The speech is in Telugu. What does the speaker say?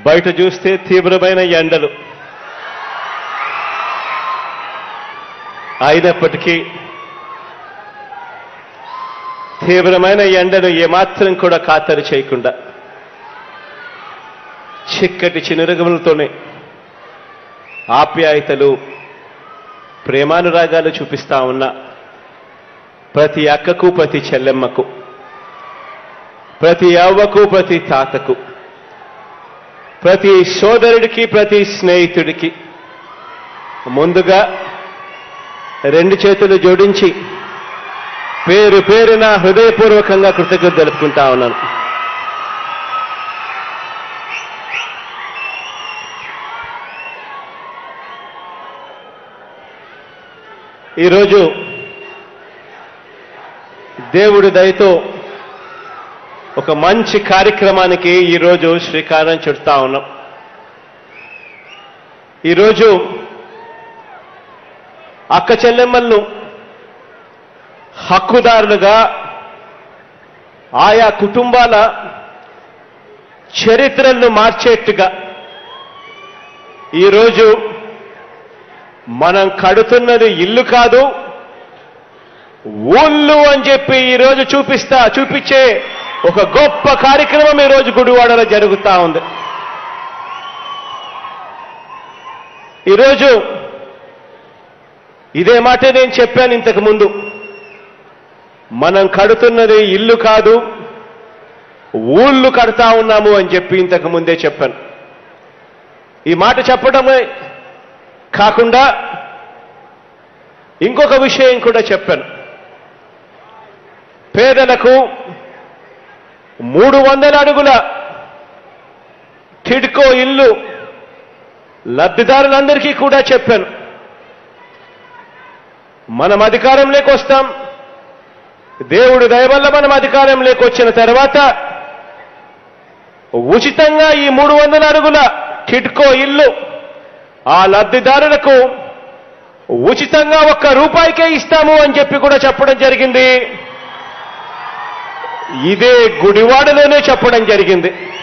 బయట చూస్తే తీవ్రమైన ఎండలు అయినప్పటికీ తీవ్రమైన ఎండను ఏమాత్రం కూడా ఖాతరు చేయకుండా చిక్కటి చినురగములతోనే ఆప్యాయతలు ప్రేమానురాగాలు చూపిస్తా ఉన్న ప్రతి అక్కకు ప్రతి చెల్లెమ్మకు ప్రతి అవ్వకు ప్రతి తాతకు ప్రతి సోదరుడికి ప్రతి స్నేహితుడికి ముందుగా రెండు చేతులు జోడించి పేరు పేరున హృదయపూర్వకంగా కృతజ్ఞత తెలుపుకుంటా ఉన్నాను ఈరోజు దేవుడి దయతో ఒక మంచి కార్యక్రమానికి ఈరోజు శ్రీకారం చుడతా ఉన్నాం ఈరోజు అక్క చెల్లెమ్మలను హక్కుదారులుగా ఆయా కుటుంబాల చరిత్రలను మార్చేట్టుగా ఈరోజు మనం కడుతున్నది ఇల్లు కాదు ఊళ్ళు అని చెప్పి ఈరోజు చూపిస్తా చూపించే ఒక గొప్ప కార్యక్రమం ఈరోజు గుడివాడలో జరుగుతా ఉంది ఈరోజు ఇదే మాట నేను చెప్పాను ఇంతకు ముందు మనం కడుతున్నది ఇల్లు కాదు ఊళ్ళు కడతా ఉన్నాము అని చెప్పి ఇంతకు ముందే చెప్పాను ఈ మాట చెప్పడమే కాకుండా ఇంకొక విషయం కూడా చెప్పాను పేదలకు మూడు వందల అడుగుల టిడ్కో ఇల్లు లబ్ధిదారులందరికీ కూడా చెప్పాను మనం అధికారంలోకి వస్తాం దేవుడు దయవల్ల మనం అధికారంలోకి వచ్చిన తర్వాత ఉచితంగా ఈ మూడు వందల అడుగుల టిడ్కో ఇల్లు ఆ లబ్ధిదారులకు ఉచితంగా ఒక్క రూపాయికే ఇస్తాము అని చెప్పి కూడా చెప్పడం జరిగింది ఇదే గుడివాడలోనే చెప్పడం జరిగింది